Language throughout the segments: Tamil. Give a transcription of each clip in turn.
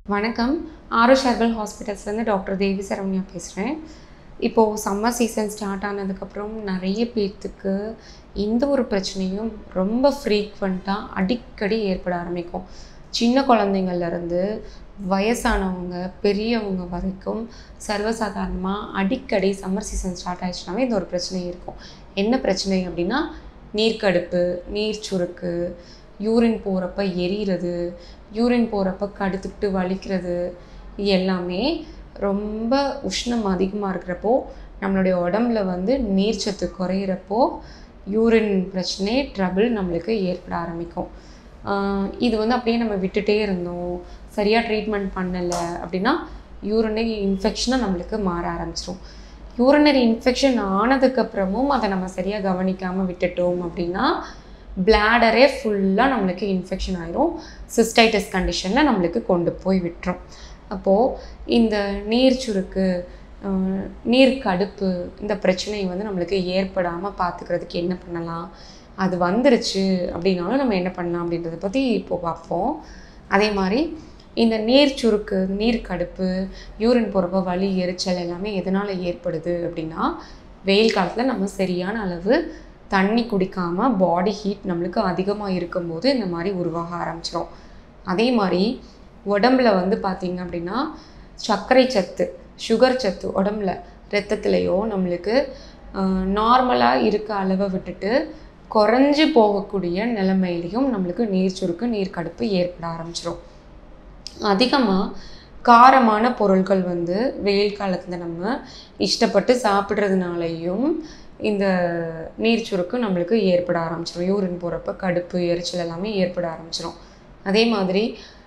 வணக்கம் ஆரோஷ் ஹெர்பல் ஹாஸ்பிட்டல்ஸ்லேருந்து டாக்டர் தேவி சரவணியா பேசுகிறேன் இப்போது சம்மர் சீசன் ஸ்டார்ட் ஆனதுக்கப்புறம் நிறைய பேர்த்துக்கு எந்த ஒரு பிரச்சனையும் ரொம்ப ஃப்ரீக்வெண்ட்டாக அடிக்கடி ஏற்பட ஆரம்பிக்கும் சின்ன குழந்தைங்கள்லேருந்து வயசானவங்க பெரியவங்க வரைக்கும் சர்வசாதாரணமாக அடிக்கடி சம்மர் சீசன் ஸ்டார்ட் ஆயிடுச்சுனாவே இந்த ஒரு பிரச்சனை இருக்கும் என்ன பிரச்சனை அப்படின்னா நீர்க்கடுப்பு நீர் சுருக்கு யூரின் போகிறப்ப எரியிறது யூரின் போகிறப்ப கடுத்துக்கிட்டு வலிக்கிறது இது எல்லாமே ரொம்ப உஷ்ணம் அதிகமாக இருக்கிறப்போ நம்மளுடைய உடம்புல வந்து நீர்ச்சத்து குறையிறப்போ யூரின் பிரச்சனை ட்ரபிள் நம்மளுக்கு ஏற்பட ஆரம்பிக்கும் ஆஹ் இது வந்து அப்படியே நம்ம விட்டுட்டே இருந்தோம் சரியாக ட்ரீட்மெண்ட் பண்ணலை அப்படின்னா யூரினரி இன்ஃபெக்ஷனாக நம்மளுக்கு மாற ஆரம்பிச்சிரும் யூரினரி இன்ஃபெக்ஷன் ஆனதுக்கப்புறமும் அதை நம்ம சரியாக கவனிக்காமல் விட்டுட்டோம் அப்படின்னா பிளாடரே ஃபுல்லாக நம்மளுக்கு இன்ஃபெக்ஷன் ஆயிரும் சிஸ்டைட்டிஸ் கண்டிஷனில் நம்மளுக்கு கொண்டு போய் விட்டுரும் அப்போது இந்த நீர் சுருக்கு ஆஹ் நீர் கடுப்பு இந்த பிரச்சனை வந்து நம்மளுக்கு ஏற்படாமல் பார்த்துக்கிறதுக்கு என்ன பண்ணலாம் அது வந்துருச்சு அப்படின்னாலும் நம்ம என்ன பண்ணலாம் அப்படின்றத பற்றி இப்போ பார்ப்போம் அதே மாதிரி இந்த நீர் சுருக்கு நீர் கடுப்பு யூரின் போகிறப்ப வலி எரிச்சல் எல்லாமே எதனால் ஏற்படுது அப்படின்னா வெயில் காலத்தில் நம்ம சரியான அளவு தண்ணி குடிக்காமல் பாடி ஹீட் நம்மளுக்கு அதிகமாக இருக்கும்போது இந்த மாதிரி உருவாக ஆரம்பிச்சிரும் அதே மாதிரி உடம்புல வந்து பார்த்திங்க அப்படின்னா சர்க்கரை சத்து சுகர் சத்து உடம்புல ரத்தத்துலேயோ நம்மளுக்கு நார்மலாக இருக்க அளவை விட்டுட்டு குறைஞ்சி போகக்கூடிய நிலைமையிலையும் நம்மளுக்கு நீர் சுருக்கு நீர் கடுப்பு ஏற்பட ஆரம்பிச்சிரும் அதிகமாக காரமான பொருட்கள் வந்து வெயில் காலத்தில் நம்ம இஷ்டப்பட்டு சாப்பிட்றதுனாலையும் இந்த நீர் சுருக்கு நம்மளுக்கு ஏற்பட ஆரம்பிச்சிடும் யூரின் போகிறப்ப கடுப்பு எரிச்சல் எல்லாமே ஏற்பட ஆரம்பிச்சிடும் அதே மாதிரி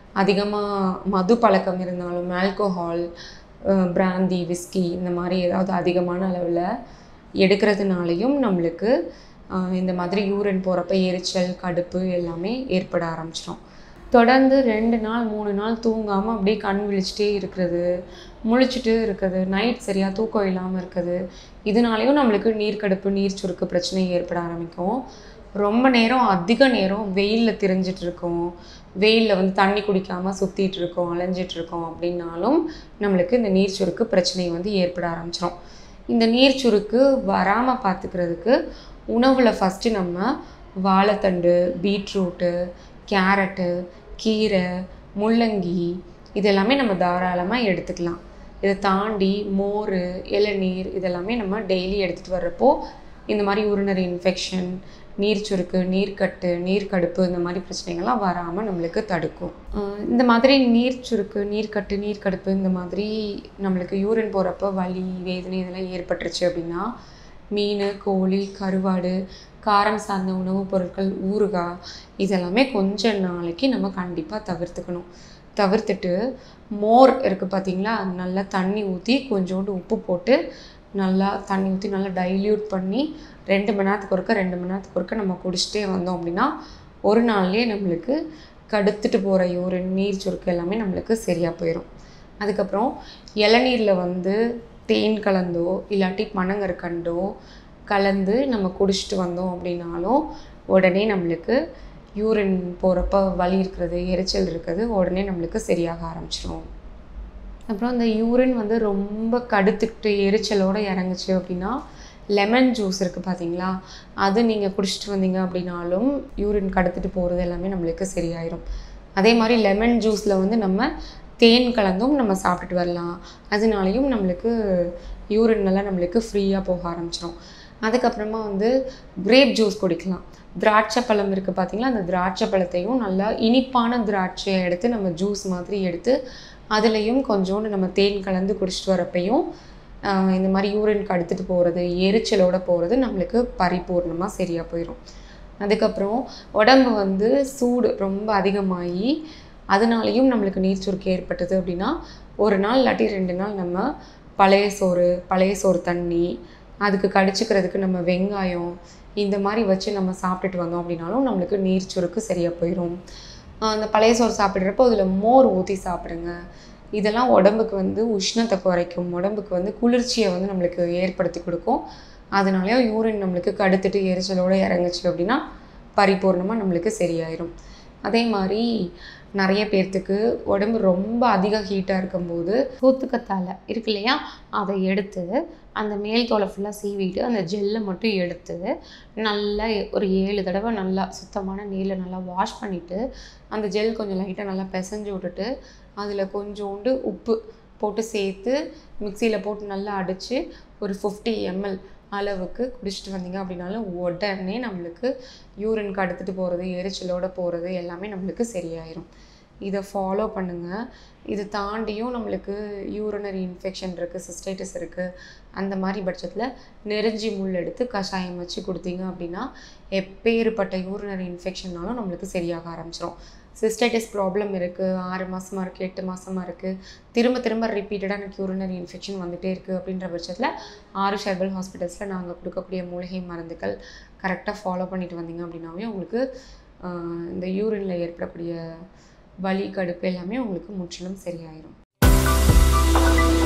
அதிகமாக மது பழக்கம் இருந்தாலும் ஆல்கோஹால் பிராந்தி விஸ்கி இந்த மாதிரி ஏதாவது அதிகமான அளவில் எடுக்கிறதுனாலையும் நம்மளுக்கு ஆஹ் இந்த மாதிரி யூரின் போகிறப்ப எரிச்சல் கடுப்பு எல்லாமே ஏற்பட ஆரம்பிச்சிடும் தொடர்ந்து ரெண்டு நாள் மூணு நாள் தூங்காமல் அப்படியே கண் விழிச்சிட்டே இருக்கிறது முழிச்சிட்டு இருக்கிறது நைட் சரியாக தூக்கம் இல்லாமல் இருக்குது இதனாலேயும் நம்மளுக்கு நீர்க்கடுப்பு நீர் சுருக்கு பிரச்சனை ஏற்பட ஆரம்பிக்கும் ரொம்ப நேரம் அதிக நேரம் வெயிலில் திரிஞ்சிட்டு இருக்கோம் வெயிலில் வந்து தண்ணி குடிக்காமல் சுற்றிட்டு இருக்கோம் அலைஞ்சிட்டு இருக்கோம் அப்படின்னாலும் நம்மளுக்கு இந்த நீர் சுருக்கு பிரச்சனை வந்து ஏற்பட ஆரம்பிச்சிடும் இந்த நீர் சுருக்கு வராமல் பார்த்துக்கிறதுக்கு உணவில் ஃபஸ்ட்டு நம்ம வாழைத்தண்டு பீட்ரூட்டு கேரட்டு கீரை முள்ளங்கி இதெல்லாமே நம்ம தாராளமாக எடுத்துக்கலாம் இதை தாண்டி மோர் இளநீர் இதெல்லாமே நம்ம டெய்லி எடுத்துகிட்டு வர்றப்போ இந்த மாதிரி உருணரி இன்ஃபெக்ஷன் நீர் சுருக்கு நீர்க்கட்டு நீர்க்கடுப்பு இந்த மாதிரி பிரச்சனைகள்லாம் வராமல் நம்மளுக்கு தடுக்கும் ஆஹ் இந்த மாதிரி நீர் சுருக்கு நீர்க்கட்டு நீர்க்கடுப்பு இந்த மாதிரி நம்மளுக்கு யூரின் போகிறப்ப வலி வேதனை இதெல்லாம் ஏற்பட்டுருச்சு அப்படின்னா மீன் கோழி கருவாடு காரம் சார்ந்த உணவுப் பொருட்கள் ஊறுகாய் இதெல்லாமே கொஞ்ச நாளைக்கு நம்ம கண்டிப்பாக தவிர்த்துக்கணும் தவிர்த்துட்டு மோர் இருக்குது பார்த்தீங்களா அது நல்லா தண்ணி ஊற்றி கொஞ்சோண்டு உப்பு போட்டு நல்லா தண்ணி ஊற்றி நல்லா டைல்யூட் பண்ணி ரெண்டு மணி நேரத்துக்கு ஒருக்க ரெண்டு மணி நேரத்துக்கு ஒருக்க நம்ம குடிச்சிட்டே வந்தோம் அப்படின்னா ஒரு நாள்லேயே நம்மளுக்கு கடுத்துட்டு போகிற யூரின் நீர் சுருக்கு எல்லாமே நம்மளுக்கு சரியாக போயிடும் அதுக்கப்புறம் இளநீரில் வந்து தேன் கலந்தோ இல்லாட்டி பனங்கற்கண்டோ கலந்து நம்ம குடிச்சிட்டு வந்தோம் அப்படின்னாலும் உடனே நம்மளுக்கு யூரின் போகிறப்ப வலி இருக்கிறது எரிச்சல் இருக்கிறது உடனே நம்மளுக்கு சரியாக ஆரம்பிச்சிடும் அப்புறம் இந்த யூரின் வந்து ரொம்ப கடுத்துக்கிட்டு எரிச்சலோடு இறங்குச்சு அப்படின்னா லெமன் ஜூஸ் இருக்குது பார்த்தீங்களா அது நீங்கள் குடிச்சிட்டு வந்தீங்க அப்படின்னாலும் யூரின் கடுத்துட்டு போகிறது எல்லாமே நம்மளுக்கு சரியாயிரும் அதே மாதிரி லெமன் ஜூஸில் வந்து நம்ம தேன் கலந்தும் நம்ம சாப்பிட்டுட்டு வரலாம் அதனாலையும் நம்மளுக்கு யூரின் நல்லா நம்மளுக்கு ஃப்ரீயாக போக ஆரம்பிச்சிடும் அதுக்கப்புறமா வந்து கிரேப் ஜூஸ் குடிக்கலாம் திராட்சை பழம் இருக்குது பார்த்தீங்களா அந்த திராட்சை பழத்தையும் நல்லா இனிப்பான திராட்சையை எடுத்து நம்ம ஜூஸ் மாதிரி எடுத்து அதுலேயும் கொஞ்சோண்டு நம்ம தேன் கலந்து குடிச்சிட்டு வரப்பையும் ஆஹ் இந்த மாதிரி யூரின் கடுத்துட்டு போகிறது எரிச்சலோட போகிறது நம்மளுக்கு பரிபூர்ணமாக சரியாக போயிடும் அதுக்கப்புறம் உடம்பு வந்து சூடு ரொம்ப அதிகமாகி அதனாலையும் நம்மளுக்கு நீர் சுருக்கு ஏற்பட்டது அப்படின்னா ஒரு நாள் இல்லாட்டி ரெண்டு நாள் நம்ம பழைய சோறு பழைய சோறு தண்ணி அதுக்கு கடிச்சிக்கிறதுக்கு நம்ம வெங்காயம் இந்த மாதிரி வச்சு நம்ம சாப்பிட்டுட்டு வந்தோம் அப்படின்னாலும் நம்மளுக்கு நீர் சுருக்கு சரியாக போயிடும் ஆஹ் அந்த பழைய சோறு சாப்பிட்றப்போ அதில் மோர் ஊற்றி சாப்பிடுங்க இதெல்லாம் உடம்புக்கு வந்து உஷ்ணத்தை குறைக்கும் உடம்புக்கு வந்து குளிர்ச்சியை வந்து நம்மளுக்கு ஏற்படுத்தி கொடுக்கும் அதனாலேயே யூரின் நம்மளுக்கு கடுத்துட்டு எரிச்சலோடு இறங்குச்சு அப்படின்னா பரிபூர்ணமாக நம்மளுக்கு சரியாயிரும் அதே மாதிரி நிறைய பேர்த்துக்கு உடம்பு ரொம்ப அதிக ஹீட்டாக இருக்கும்போது சோத்துக்கத்தாழை இருக்கு இல்லையா அதை எடுத்து அந்த மேல் தோலை ஃபுல்லாக சீவிட்டு அந்த ஜெல்லை மட்டும் எடுத்து நல்லா ஒரு ஏழு தடவை நல்லா சுத்தமான நீரில் நல்லா வாஷ் பண்ணிவிட்டு அந்த ஜெல் கொஞ்சம் லைட்டாக நல்லா பிசைஞ்சு விட்டுட்டு அதில் கொஞ்சோண்டு உப்பு போட்டு சேர்த்து மிக்சியில் போட்டு நல்லா அடித்து ஒரு ஃபிஃப்டி எம்எல் அளவுக்கு குடிச்சிட்டு வந்தீங்க அப்படின்னாலும் உடனே நம்மளுக்கு யூரின்க்கு எடுத்துகிட்டு போகிறது எரிச்சலோடு போகிறது எல்லாமே நம்மளுக்கு சரியாயிரும் இதை ஃபாலோ பண்ணுங்கள் இது தாண்டியும் நம்மளுக்கு யூரினரி இன்ஃபெக்ஷன் இருக்குது சிஸ்டைட்டிஸ் இருக்குது அந்த மாதிரி பட்சத்தில் நெருஞ்சி முள் எடுத்து கஷாயம் வச்சு கொடுத்தீங்க அப்படின்னா எப்பேற்பட்ட யூரினரி இன்ஃபெக்ஷன்னாலும் நம்மளுக்கு சரியாக ஆரம்பிச்சிரும் சிஸ்டைட்டிஸ் ப்ராப்ளம் இருக்குது ஆறு மாதமாக இருக்குது எட்டு மாதமாக இருக்குது திரும்ப திரும்ப ரிப்பீட்டடாக எனக்கு யூரினரி இன்ஃபெக்ஷன் வந்துகிட்டே இருக்குது அப்படின்ற பட்சத்தில் ஆறு ஹெர்பல் ஹாஸ்பிட்டல்ஸில் நாங்கள் கொடுக்கக்கூடிய மூலிகை மருந்துகள் கரெக்டாக ஃபாலோ பண்ணிட்டு வந்தீங்க அப்படின்னாவே உங்களுக்கு ஆஹ், இந்த யூரினில் ஏற்படக்கூடிய வலி கடுப்பு எல்லாமே உங்களுக்கு முற்றிலும் சரியாயிரும்